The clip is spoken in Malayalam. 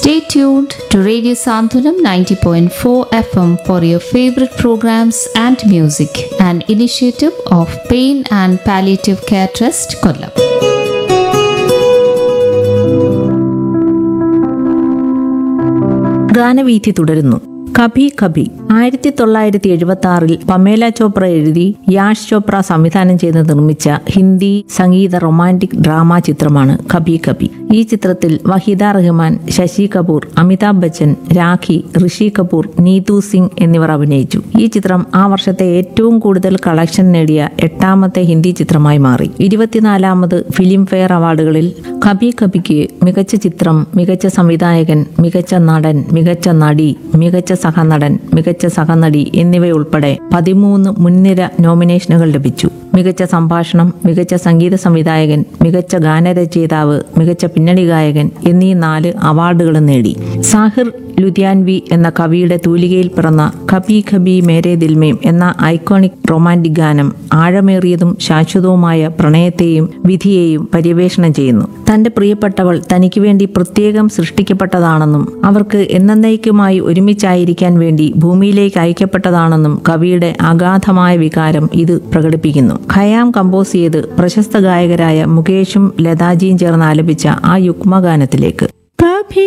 Stay tuned to Radio Santhanam 90.4 FM for your favorite programs and music, an initiative of Pain and Palliative Care Trust, Kollam. ഗാനവീഥി തുടരുന്നു കഭി കഭി ആയിരത്തി തൊള്ളായിരത്തി എഴുപത്തി ആറിൽ പമേല ചോപ്ര എഴുതി യാഷ് ചോപ്ര സംവിധാനം ചെയ്ത് നിർമ്മിച്ച ഹിന്ദി സംഗീത റൊമാൻറ്റിക് ഡ്രാമ ചിത്രമാണ് കഭി കഭി ഈ ചിത്രത്തിൽ വഹീദ റഹ്മാൻ ശശി കപൂർ അമിതാഭ് ബച്ചൻ രാഖി ഋഷി കപൂർ നീതു സിംഗ് എന്നിവർ അഭിനയിച്ചു ഈ ചിത്രം ആ വർഷത്തെ ഏറ്റവും കൂടുതൽ കളക്ഷൻ നേടിയ എട്ടാമത്തെ ഹിന്ദി ചിത്രമായി മാറി ഇരുപത്തിനാലാമത് ഫിലിം ഫെയർ അവാർഡുകളിൽ കഭി കഭിക്ക് മികച്ച ചിത്രം മികച്ച സംവിധായകൻ മികച്ച നടൻ മികച്ച നടി മികച്ച സഹനടൻ മികച്ച സഹനടി എന്നിവയുൾപ്പെടെ പതിമൂന്ന് മുൻനിര നോമിനേഷനുകൾ ലഭിച്ചു മികച്ച സംഭാഷണം മികച്ച സംഗീത സംവിധായകൻ മികച്ച ഗാനരചയിതാവ് മികച്ച പിന്നണി ഗായകൻ എന്നീ നാല് അവാർഡുകളും നേടി സാഹിർ ലുധിയാൻവി എന്ന കവിയുടെ തൂലികയിൽ പിറന്ന കബി ഖബി മേരെ ദിൽമേം എന്ന ഐക്കോണിക് റൊമാൻറ്റിക് ഗാനം ആഴമേറിയതും ശാശ്വതവുമായ പ്രണയത്തെയും വിധിയെയും പര്യവേഷണം ചെയ്യുന്നു തന്റെ പ്രിയപ്പെട്ടവൾ തനിക്ക് വേണ്ടി പ്രത്യേകം സൃഷ്ടിക്കപ്പെട്ടതാണെന്നും അവർക്ക് എന്നേക്കുമായി ഒരുമിച്ചായിരിക്കാൻ വേണ്ടി ഭൂമിയിലേക്ക് അയക്കപ്പെട്ടതാണെന്നും കവിയുടെ അഗാധമായ വികാരം ഇത് പ്രകടിപ്പിക്കുന്നു ഖയാം കമ്പോസ് ചെയ്ത് പ്രശസ്ത ഗായകരായ മുകേഷും ലതാജിയും ചേർന്ന് ആലപിച്ച ആ യുഗ്മഗാനത്തിലേക്ക്